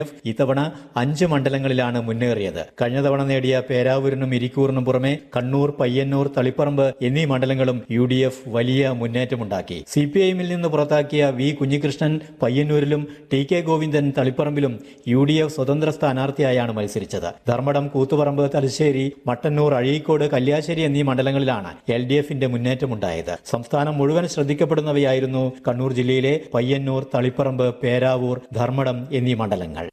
ഇത്തവണ അഞ്ച് മണ്ഡലങ്ങളിലാണ് മുന്നേറിയത് കഴിഞ്ഞ തവണ നേടിയ പേരാവൂരിനും ഇരിക്കൂറിനും പുറമെ കണ്ണൂർ പയ്യന്നൂർ തളിപ്പറമ്പ് എന്നീ മണ്ഡലങ്ങളും യു ഡി എഫ് വലിയ മുന്നേറ്റമുണ്ടാക്കി സി പി ഐഎമ്മിൽ നിന്ന് പുറത്താക്കിയ വി കുഞ്ഞികൃഷ്ണൻ പയ്യന്നൂരിലും ടി കെ ഗോവിന്ദൻ തളിപ്പറമ്പിലും യു ഡി എഫ് സ്വതന്ത്ര സ്ഥാനാർത്ഥിയായാണ് മത്സരിച്ചത് ധർമ്മടം കൂത്തുപറമ്പ് തലശ്ശേരി മട്ടന്നൂർ അഴീക്കോട് കല്യാശ്ശേരി എന്നീ മണ്ഡലങ്ങളിലാണ് എൽ ഡി എഫിന്റെ മുന്നേറ്റമുണ്ടായത് സംസ്ഥാനം മുഴുവൻ ശ്രദ്ധിക്കപ്പെടുന്നവയായിരുന്നു കണ്ണൂർ ജില്ലയിലെ പയ്യന്നൂർ തളിപ്പറമ്പ് പേരാവൂർ ധർമ്മടം എന്നീ മണ്ഡലങ്ങൾ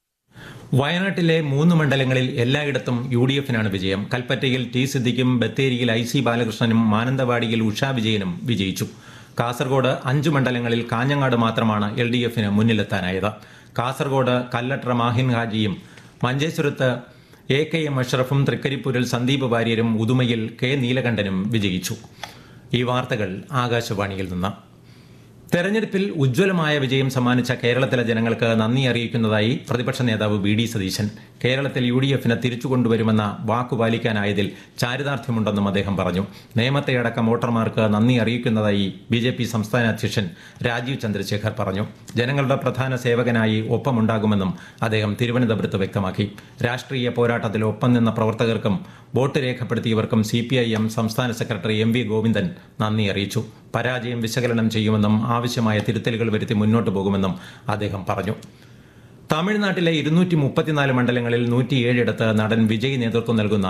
വയനാട്ടിലെ മൂന്ന് മണ്ഡലങ്ങളിൽ എല്ലായിടത്തും യു ഡി എഫിനാണ് വിജയം കൽപ്പറ്റയിൽ ടി സിദ്ദിഖും ബത്തേരിയിൽ ഐ സി ബാലകൃഷ്ണനും മാനന്തവാടിയിൽ ഉഷാ വിജയനും വിജയിച്ചു കാസർഗോഡ് അഞ്ച് മണ്ഡലങ്ങളിൽ കാഞ്ഞങ്ങാട് മാത്രമാണ് എൽ ഡി എഫിന് മുന്നിലെത്താനായത് കാസർഗോഡ് കല്ലട്ര മാഹിൻ ഹാജിയും മഞ്ചേശ്വരത്ത് എ കെ എം അഷ്റഫും തൃക്കരിപ്പൂരിൽ സന്ദീപ് വാര്യരും ഉദുമയിൽ കെ നീലകണ്ഠനും വിജയിച്ചു ഈ വാർത്തകൾ ആകാശവാണിയിൽ നിന്ന് തെരഞ്ഞെടുപ്പിൽ ഉജ്ജ്വലമായ വിജയം സമ്മാനിച്ച കേരളത്തിലെ ജനങ്ങൾക്ക് നന്ദി അറിയിക്കുന്നതായി പ്രതിപക്ഷ നേതാവ് വി ഡി സതീശൻ കേരളത്തിൽ യു ഡി എഫിനെ തിരിച്ചുകൊണ്ടുവരുമെന്ന വാക്കു പാലിക്കാനായതിൽ ചാരിതാർത്ഥ്യമുണ്ടെന്നും അദ്ദേഹം പറഞ്ഞു നേമത്തെയടക്കം വോട്ടർമാർക്ക് നന്ദി അറിയിക്കുന്നതായി ബി ജെ പി സംസ്ഥാന അധ്യക്ഷൻ രാജീവ് ചന്ദ്രശേഖർ പറഞ്ഞു ജനങ്ങളുടെ പ്രധാന സേവകനായി ഒപ്പമുണ്ടാകുമെന്നും അദ്ദേഹം തിരുവനന്തപുരത്ത് വ്യക്തമാക്കി രാഷ്ട്രീയ പോരാട്ടത്തിൽ ഒപ്പം നിന്ന പ്രവർത്തകർക്കും വോട്ട് രേഖപ്പെടുത്തിയവർക്കും സി പി ഐ എം സംസ്ഥാന സെക്രട്ടറി എം വി ഗോവിന്ദൻ നന്ദി അറിയിച്ചു പരാജയം വിശകലനം ചെയ്യുമെന്നും ആവശ്യമായ തിരുത്തലുകൾ വരുത്തി മുന്നോട്ട് പോകുമെന്നും അദ്ദേഹം പറഞ്ഞു തമിഴ്നാട്ടിലെ ഇരുന്നൂറ്റി മുപ്പത്തിനാല് മണ്ഡലങ്ങളിൽ നൂറ്റിയേഴിടത്ത് നടൻ വിജയ് നേതൃത്വം നൽകുന്ന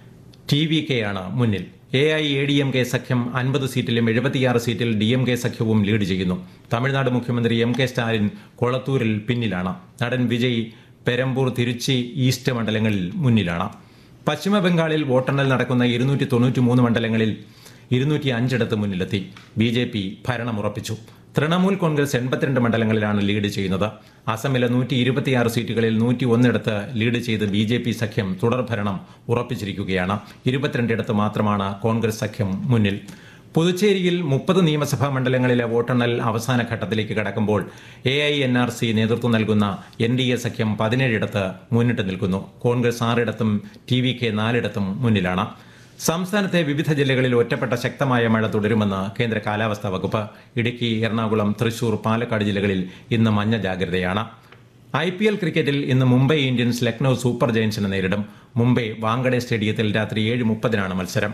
ടി വി കെ ആണ് മുന്നിൽ A I A D M K സഖ്യം അൻപത് സീറ്റിലും എഴുപത്തിയാറ് സീറ്റിൽ ഡി എം കെ സഖ്യവും ലീഡ് ചെയ്യുന്നു തമിഴ്നാട് മുഖ്യമന്ത്രി എം കെ സ്റ്റാലിൻ കൊളത്തൂരിൽ പിന്നിലാണ് നടൻ വിജയ് പെരമ്പൂർ തിരുച്ചി ഈസ്റ്റ് മണ്ഡലങ്ങളിൽ മുന്നിലാണ് പശ്ചിമ ബംഗാളിൽ വോട്ടെണ്ണൽ നടക്കുന്ന ഇരുന്നൂറ്റി തൊണ്ണൂറ്റി മൂന്ന് മണ്ഡലങ്ങളിൽ ഇരുന്നൂറ്റി അഞ്ചിടത്ത് മുന്നിലെത്തി ബി ജെ പി ഭരണമുറപ്പിച്ചു തൃണമൂൽ കോൺഗ്രസ് എൺപത്തിരണ്ട് മണ്ഡലങ്ങളിലാണ് ലീഡ് ചെയ്യുന്നത് അസമിലെ നൂറ്റി ഇരുപത്തിയാറ് സീറ്റുകളിൽ നൂറ്റി ഒന്നിടത്ത് ലീഡ് ചെയ്ത് ബി ജെ പി സഖ്യം തുടർഭരണം ഉറപ്പിച്ചിരിക്കുകയാണ് ഇരുപത്തിരണ്ടിടത്ത് മാത്രമാണ് കോൺഗ്രസ് സഖ്യം മുന്നിൽ പുതുച്ചേരിയിൽ മുപ്പത് നിയമസഭാ മണ്ഡലങ്ങളിലെ വോട്ടെണ്ണൽ അവസാന ഘട്ടത്തിലേക്ക് കടക്കുമ്പോൾ A I N R C നേതൃത്വം നൽകുന്ന എൻ ഡി എ സഖ്യം പതിനേഴിടത്ത് മുന്നിട്ട് നിൽക്കുന്നു കോൺഗ്രസ് ആറിടത്തും ടി വി കെ നാലിടത്തും മുന്നിലാണ് സംസ്ഥാനത്തെ വിവിധ ജില്ലകളിൽ ഒറ്റപ്പെട്ട ശക്തമായ മഴ തുടരുമെന്ന് കേന്ദ്ര കാലാവസ്ഥാ വകുപ്പ് ഇടുക്കി എറണാകുളം തൃശൂർ പാലക്കാട് ജില്ലകളിൽ ഇന്ന് മഞ്ഞ ജാഗ്രതയാണ് ഐ പി എൽ ക്രിക്കറ്റിൽ ഇന്ന് മുംബൈ ഇന്ത്യൻസ് ലക്നൌ സൂപ്പർ ജയൻസിനെ നേരിടും മുംബൈ വാങ്കഡെ സ്റ്റേഡിയത്തിൽ രാത്രി ഏഴ് മുപ്പതിനാണ് മത്സരം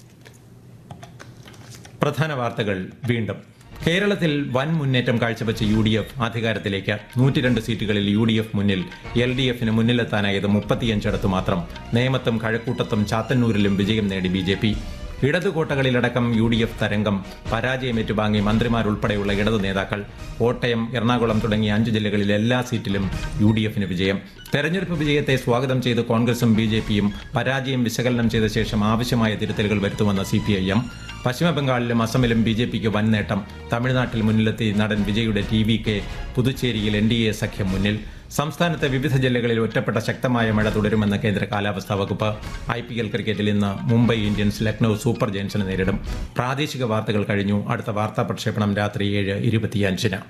പ്രധാന വാർത്തകൾ വീണ്ടും കേരളത്തിൽ വൻ മുന്നേറ്റം കാഴ്ചവെച്ച യു ഡി എഫ് അധികാരത്തിലേക്ക് നൂറ്റിരണ്ട് സീറ്റുകളിൽ യു ഡി എഫ് മുന്നിൽ എൽ ഡി എഫിന് മുന്നിലെത്താനായത് മുപ്പത്തിയഞ്ചിടത്ത് മാത്രം നേമത്തും കഴക്കൂട്ടത്തും ചാത്തന്നൂരിലും വിജയം നേടി ബി ജെ പി ഇടതുകോട്ടകളിലടക്കം യു ഡി എഫ് തരംഗം പരാജയം ഏറ്റുവാങ്ങി മന്ത്രിമാരുൾപ്പെടെയുള്ള ഇടതു നേതാക്കൾ കോട്ടയം എറണാകുളം തുടങ്ങിയ അഞ്ച് ജില്ലകളിൽ എല്ലാ സീറ്റിലും യു ഡി എഫിന് വിജയം തെരഞ്ഞെടുപ്പ് വിജയത്തെ സ്വാഗതം ചെയ്ത് കോൺഗ്രസും ബി ജെ പിയും പരാജയം വിശകലനം ചെയ്ത ശേഷം ആവശ്യമായ തിരുത്തലുകൾ വരുത്തുമെന്ന് സി പി ഐ എം പശ്ചിമബംഗാളിലും അസമിലും ബി ജെ പിക്ക് വൻ നേട്ടം തമിഴ്നാട്ടിൽ മുന്നിലെത്തി നടൻ വിജയുടെ ടി വി കെ പുതുച്ചേരിയിൽ എൻ ഡി എ സഖ്യം മുന്നിൽ സംസ്ഥാനത്തെ വിവിധ ജില്ലകളിൽ ഒറ്റപ്പെട്ട ശക്തമായ മഴ തുടരുമെന്ന് കേന്ദ്ര കാലാവസ്ഥാ വകുപ്പ് ഐ പി എൽ ക്രിക്കറ്റിൽ ഇന്ന് മുംബൈ ഇന്ത്യൻസ് ലക്നൌ സൂപ്പർ ജയൻസിനെ നേരിടും പ്രാദേശിക വാർത്തകൾ കഴിഞ്ഞു അടുത്ത വാർത്താ പ്രക്ഷേപണം രാത്രി ഏഴ് ഇരുപത്തിയഞ്ചിന്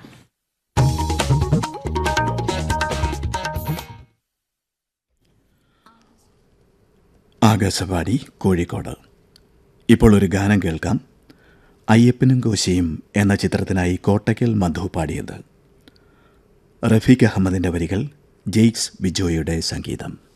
ആകാശവാണി കോഴിക്കോട് ഇപ്പോൾ ഒരു ഗാനം കേൾക്കാം അയ്യപ്പനും കോശിയും എന്ന ചിത്രത്തിനായി കോട്ടയ്ക്കൽ മധു പാടിയത് റഫീഖ് അഹമ്മദിൻ്റെ വരികൾ ജെയ്ക്സ് ബിജോയുടെ സംഗീതം